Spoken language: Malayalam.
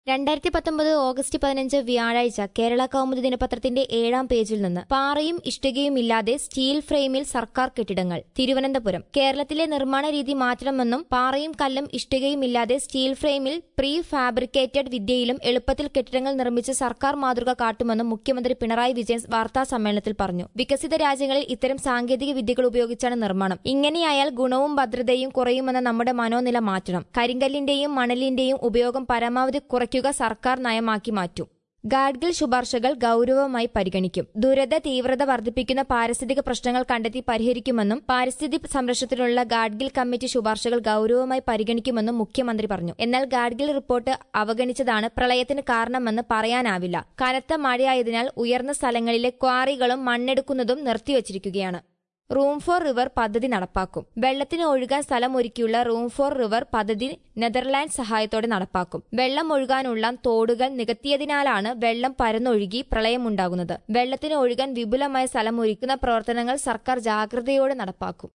രണ്ടായിരത്തി പത്തൊമ്പത് ഓഗസ്റ്റ് പതിനഞ്ച് വ്യാഴാഴ്ച കേരള കൗമുദി ദിനപത്രത്തിന്റെ ഏഴാം പേജിൽ നിന്ന് പാറയും ഇഷ്ടികയും ഇല്ലാതെ സ്റ്റീൽ ഫ്രെയിമിൽ സർക്കാർ കെട്ടിടങ്ങൾ തിരുവനന്തപുരം കേരളത്തിലെ നിർമ്മാണ രീതി മാറ്റണമെന്നും പാറയും കല്ലും ഇഷ്ടികയും ഇല്ലാതെ സ്റ്റീൽ ഫ്രെയിമിൽ പ്രീ ഫാബ്രിക്കേറ്റഡ് വിദ്യയിലും എളുപ്പത്തിൽ കെട്ടിടങ്ങൾ നിർമ്മിച്ച് സർക്കാർ മാതൃക കാട്ടുമെന്നും മുഖ്യമന്ത്രി പിണറായി വിജയൻ വാർത്താ സമ്മേളനത്തിൽ പറഞ്ഞു വികസിത രാജ്യങ്ങളിൽ ഇത്തരം സാങ്കേതിക വിദ്യകൾ ഉപയോഗിച്ചാണ് നിർമ്മാണം ഇങ്ങനെയായാൽ ഗുണവും ഭദ്രതയും കുറയുമെന്ന നമ്മുടെ മനോനില മാറ്റണം കരിങ്കല്ലിന്റെയും മണലിന്റെയും ഉപയോഗം പരമാവധി കുറയ്ക്കുക സർക്കാർ നയമാക്കി മാറ്റും ഗാഡ്ഗിൽ ശുപാർശകൾ ഗൌരവമായി പരിഗണിക്കും ദുരത തീവ്രത വർദ്ധിപ്പിക്കുന്ന പാരിസ്ഥിതിക പ്രശ്നങ്ങൾ കണ്ടെത്തി പരിഹരിക്കുമെന്നും പാരിസ്ഥിതി സംരക്ഷണത്തിനുള്ള ഗാഡ്ഗിൽ കമ്മിറ്റി ശുപാർശകൾ ഗൌരവമായി പരിഗണിക്കുമെന്നും മുഖ്യമന്ത്രി പറഞ്ഞു എന്നാൽ ഗാഡ്ഗിൽ റിപ്പോർട്ട് അവഗണിച്ചതാണ് പ്രളയത്തിന് കാരണമെന്ന് പറയാനാവില്ല കനത്ത മഴയായതിനാൽ ഉയർന്ന സ്ഥലങ്ങളിലെ ക്വാറികളും മണ്ണെടുക്കുന്നതും നിർത്തിവച്ചിരിക്കുകയാണ് റൂം ഫോർ റിവർ പദ്ധതി നടപ്പാക്കും വെള്ളത്തിന് ഒഴുകാൻ സ്ഥലമൊരുക്കിയുള്ള റൂം ഫോർ റിവർ പദ്ധതി നെതർലാൻഡ് സഹായത്തോടെ നടപ്പാക്കും വെള്ളം ഒഴുകാനുള്ള തോടുകൾ നികത്തിയതിനാലാണ് വെള്ളം പരന്നൊഴുകി പ്രളയമുണ്ടാകുന്നത് വെള്ളത്തിന് ഒഴുകാൻ വിപുലമായ സ്ഥലമൊരുക്കുന്ന പ്രവർത്തനങ്ങൾ സർക്കാർ ജാഗ്രതയോടെ നടപ്പാക്കും